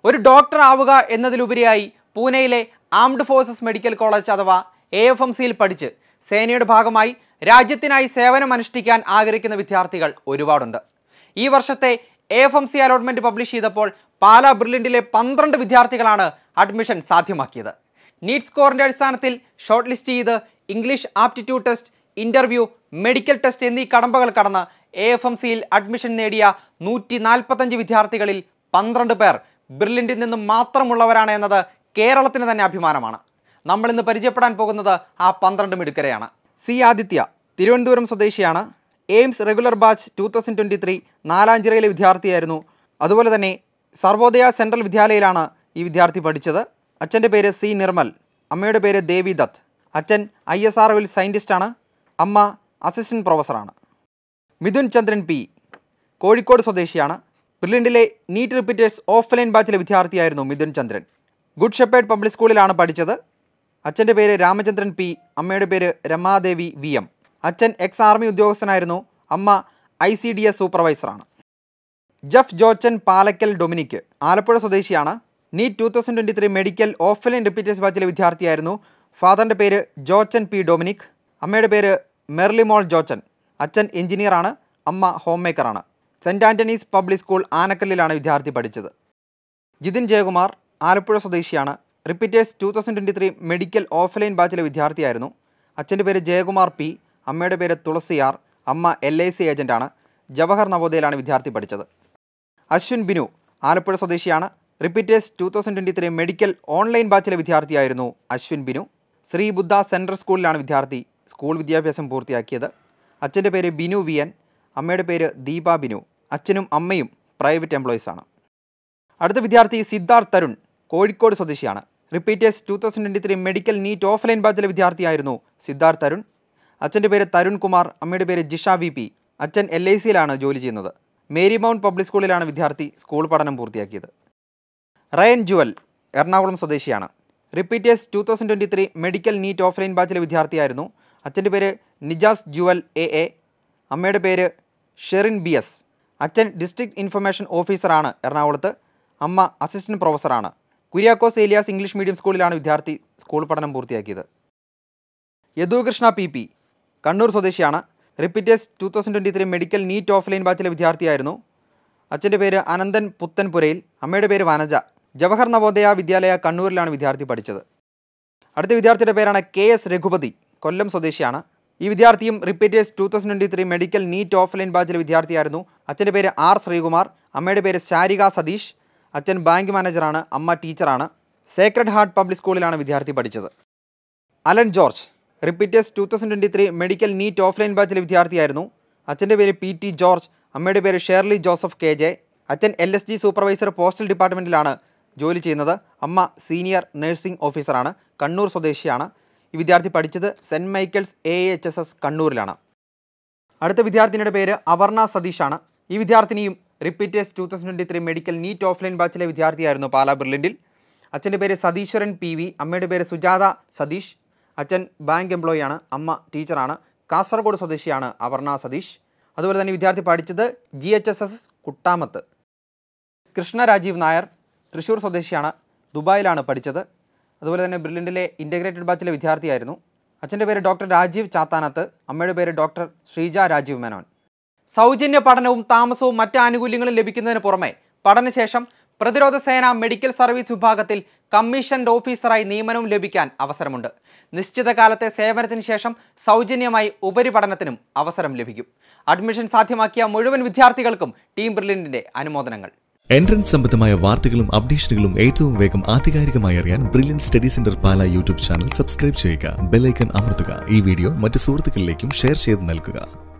ഒരു ഡോക്ടർ ആവുക എന്നതിലുപരിയായി പൂനെയിലെ ആംഡ് ഫോഴ്സസ് മെഡിക്കൽ കോളേജ് അഥവാ എ എഫ് എം സിയിൽ പഠിച്ച് സേനയുടെ ഭാഗമായി രാജ്യത്തിനായി സേവനം അനുഷ്ഠിക്കാൻ ആഗ്രഹിക്കുന്ന വിദ്യാർത്ഥികൾ ഒരുപാടുണ്ട് ഈ വർഷത്തെ A F M C allotment publish ചെയ്തപ്പോൾ പാലാ ബ്രില്യൻറ്റിലെ പന്ത്രണ്ട് വിദ്യാർത്ഥികളാണ് അഡ്മിഷൻ സാധ്യമാക്കിയത് നീറ്റ് സ്കോറിന്റെ അടിസ്ഥാനത്തിൽ ഷോർട്ട് ലിസ്റ്റ് ചെയ്ത് English aptitude test interview medical test എന്നീ കടമ്പകൾ കടന്ന് എ എഫ് എം സിയിൽ അഡ്മിഷൻ നേടിയ നൂറ്റി നാൽപ്പത്തഞ്ച് വിദ്യാർത്ഥികളിൽ പന്ത്രണ്ട് പേർ ബ്രില്യൻറ്റിൽ നിന്നും മാത്രമുള്ളവരാണ് എന്നത് കേരളത്തിന് തന്നെ അഭിമാനമാണ് നമ്മൾ ഇന്ന് പരിചയപ്പെടാൻ പോകുന്നത് ആ പന്ത്രണ്ട് മിടുക്കരെയാണ് സി ആദിത്യ തിരുവനന്തപുരം സ്വദേശിയാണ് AIIMS regular batch two thousand twenty three നാലാഞ്ചിറയിലെ വിദ്യാർത്ഥിയായിരുന്നു അതുപോലെ തന്നെ സർവോദയ സെൻട്രൽ വിദ്യാലയയിലാണ് ഈ വിദ്യാർത്ഥി പഠിച്ചത് അച്ഛൻ്റെ പേര് സി നിർമ്മൽ അമ്മയുടെ പേര് ദേവി ദത്ത് അച്ഛൻ ഐ എസ് ആർ ഒയിൽ സയൻറ്റിസ്റ്റാണ് അമ്മ അസിസ്റ്റൻറ്റ് പ്രൊഫസറാണ് മിഥുൻ ചന്ദ്രൻ പി കോഴിക്കോട് സ്വദേശിയാണ് ബ്രില്യൻറ്റിലെ നീറ്റ് റിപ്പീറ്റേഴ്സ് ഓഫ്ലൈൻ ബാച്ചിലെ വിദ്യാർത്ഥിയായിരുന്നു Mithun Chandran good shepherd public സ്കൂളിലാണ് പഠിച്ചത് അച്ഛൻ്റെ പേര് രാമചന്ദ്രൻ പി അമ്മയുടെ പേര് രമാദേവി വി എം അച്ഛൻ എക്സ് ആർമി ഉദ്യോഗസ്ഥനായിരുന്നു അമ്മ ഐ സി ഡി എസ് സൂപ്പർവൈസറാണ് ജഫ് ജോച്ചൻ പാലക്കൽ ഡൊമിനിക്ക് ആലപ്പുഴ സ്വദേശിയാണ് NEET two thousand twenty three medical offline repeaters ബാച്ചിലെ വിദ്യാർത്ഥിയായിരുന്നു ഫാദറിൻ്റെ പേര് ജോച്ചൻ പി ഡൊമിനിക് അമ്മയുടെ പേര് മെർലിമോൾ ജോച്ചൻ അച്ഛൻ എഞ്ചിനീയറാണ് അമ്മ ഹോം മേക്കറാണ് സെൻറ്റ് ആൻ്റണീസ് പബ്ലിക് സ്കൂൾ ആനക്കല്ലിലാണ് വിദ്യാർത്ഥി പഠിച്ചത് ജിതിൻ ജയകുമാർ ആലപ്പുഴ സ്വദേശിയാണ് repeaters two thousand twenty three medical offline ബാച്ചിലെ വിദ്യാർത്ഥിയായിരുന്നു അച്ഛൻ്റെ പേര് ജയകുമാർ പി അമ്മയുടെ പേര് തുളസി ആർ അമ്മ എൽ ഐ സി ഏജൻറ്റാണ് ജവഹർ നവോദയയിലാണ് വിദ്യാർത്ഥി പഠിച്ചത് അശ്വിൻ ബിനു ആലപ്പുഴ സ്വദേശിയാണ് repeaters two thousand twenty three medical online ബാച്ചിലെ വിദ്യാർത്ഥിയായിരുന്നു അശ്വിൻ ബിനു ശ്രീ ബുദ്ധ സെൻട്രൽ സ്കൂളിലാണ് വിദ്യാർത്ഥി സ്കൂൾ വിദ്യാഭ്യാസം പൂർത്തിയാക്കിയത് അച്ഛൻ്റെ പേര് ബിനു വി എൻ അമ്മയുടെ പേര് ദീപ ബിനു അച്ഛനും അമ്മയും പ്രൈവറ്റ് എംപ്ലോയീസ് ആണ് അടുത്ത വിദ്യാർത്ഥി സിദ്ധാർത്ഥ് തരുൺ കോഴിക്കോട് സ്വദേശിയാണ് repeaters two thousand twenty three medical NEET offline ബാച്ചിലെ വിദ്യാർത്ഥിയായിരുന്നു സിദ്ധാർത്ഥ് തരുൺ അച്ഛൻ്റെ പേര് തരുൺ കുമാർ അമ്മയുടെ പേര് ജിഷ വി പി അച്ഛൻ എൽ ഐ സിയിലാണ് ജോലി ചെയ്യുന്നത് മേരി മൗണ്ട് പബ്ലിക് സ്കൂളിലാണ് വിദ്യാർത്ഥി സ്കൂൾ പഠനം പൂർത്തിയാക്കിയത് റയൻ ജുവൽ എറണാകുളം സ്വദേശിയാണ് repeaters two thousand twenty three medical NEET offline ബാച്ചിലെ വിദ്യാർത്ഥിയായിരുന്നു അച്ഛൻ്റെ പേര് നിജാസ് ജുവൽ എ എ അമ്മയുടെ പേര് ഷെറിൻ ബി എസ് അച്ഛൻ ഡിസ്ട്രിക്ട് ഇൻഫർമേഷൻ ഓഫീസറാണ് എറണാകുളത്ത് അമ്മ അസിസ്റ്റൻറ്റ് പ്രൊഫസറാണ് കുര്യാക്കോസ് ഏലിയാസ് ഇംഗ്ലീഷ് മീഡിയം സ്കൂളിലാണ് വിദ്യാർത്ഥി സ്കൂൾ പഠനം പൂർത്തിയാക്കിയത് യദുകൃഷ്ണ പി പി കണ്ണൂർ സ്വദേശിയാണ് repeaters two thousand twenty three medical NEET offline ബാച്ചിലെ വിദ്യാർത്ഥിയായിരുന്നു അച്ഛൻ്റെ പേര് അനന്തൻ പുത്തൻപുരയിൽ അമ്മയുടെ പേര് വനജ ജവഹർ നവോദയ വിദ്യാലയ കണ്ണൂരിലാണ് വിദ്യാർത്ഥി പഠിച്ചത് അടുത്ത വിദ്യാർത്ഥിയുടെ പേരാണ് കെ എസ് രഘുപതി കൊല്ലം സ്വദേശിയാണ് ഈ വിദ്യാർത്ഥിയും repeaters two thousand twenty three medical NEET offline ബാച്ചിലെ വിദ്യാർത്ഥിയായിരുന്നു അച്ഛൻ്റെ പേര് ആർ ശ്രീകുമാർ അമ്മയുടെ പേര് ശാരിക സതീഷ് അച്ഛൻ ബാങ്ക് മാനേജറാണ് അമ്മ ടീച്ചറാണ് സേക്രഡ് ഹാർട്ട് പബ്ലിക് സ്കൂളിലാണ് വിദ്യാർത്ഥി പഠിച്ചത് Alan George repeaters two thousand twenty three medical NEET offline ബാച്ചിലെ വിദ്യാർത്ഥിയായിരുന്നു അച്ഛൻ്റെ പേര് പി ടി ജോർജ് അമ്മയുടെ പേര് ഷേർലി ജോസഫ് കെ ജെ അച്ഛൻ L S G supervisor postal ഡിപ്പാർട്ട്മെൻറ്റിലാണ് ജോലി ചെയ്യുന്നത് അമ്മ സീനിയർ നഴ്സിംഗ് ഓഫീസറാണ് കണ്ണൂർ സ്വദേശിയാണ് ഈ വിദ്യാർത്ഥി പഠിച്ചത് saint Michael's A H S S കണ്ണൂരിലാണ് അടുത്ത വിദ്യാർത്ഥിനിയുടെ പേര് അവർണ സതീഷാണ് ഈ വിദ്യാർത്ഥിനിയും repeaters two thousand twenty three medical NEET offline ബാച്ചിലെ വിദ്യാർത്ഥിയായിരുന്നു പാലാ ബിർലിൻഡിൽ അച്ഛൻ്റെ പേര് സതീശ്വരൻ പി വി അമ്മയുടെ പേര് സുജാത സതീഷ് അച്ഛൻ ബാങ്ക് എംപ്ലോയിയാണ് അമ്മ ടീച്ചറാണ് കാസർഗോഡ് സ്വദേശിയാണ് അപർണ സതീഷ് അതുപോലെ തന്നെ ഈ വിദ്യാർത്ഥി പഠിച്ചത് G H S S Kuttamath Krishna Rajeev Nair Thrissur സ്വദേശിയാണ് ദുബായിലാണ് പഠിച്ചത് അതുപോലെ തന്നെ ബ്രില്യൻറ്റിലെ ഇൻ്റഗ്രേറ്റഡ് ബാച്ചിലെ വിദ്യാർത്ഥിയായിരുന്നു അച്ഛൻ്റെ പേര് ഡോക്ടർ രാജീവ് ചാത്താനത്ത് അമ്മയുടെ പേര് ഡോക്ടർ ശ്രീജ രാജീവ് മേനോൻ സൗജന്യ പഠനവും താമസവും മറ്റ് ആനുകൂല്യങ്ങളും ലഭിക്കുന്നതിന് പുറമെ പഠനശേഷം പ്രതിരോധ സേന മെഡിക്കൽ സർവീസ് വിഭാഗത്തിൽ കമ്മീഷൻഡ് ഓഫീസറായി നിയമനവും ലഭിക്കാൻ അവസരമുണ്ട് നിശ്ചിത കാലത്തെ സേവനത്തിന് ശേഷം സൗജന്യമായി ഉപരിപഠനത്തിനും അവസരം ലഭിക്കും അഡ്മിഷൻ സാധ്യമാക്കിയ മുഴുവൻ വിദ്യാർത്ഥികൾക്കും ടീം ബ്രില്യൻറ്റിൻ്റെ അനുമോദനങ്ങൾ എൻട്രൻസ് സംബന്ധമായ വാർത്തകളും അപ്ഡേഷനുകളും ഏറ്റവും വേഗം ആധികാരികമായി അറിയാൻ Brilliant study centre Pala YouTube channel subscribe ചെയ്യുക ബെല്ലൈക്കൺ അമർത്തുക ഈ വീഡിയോ മറ്റ് സുഹൃത്തുക്കളിലേക്കും ഷെയർ ചെയ്ത് നൽകുക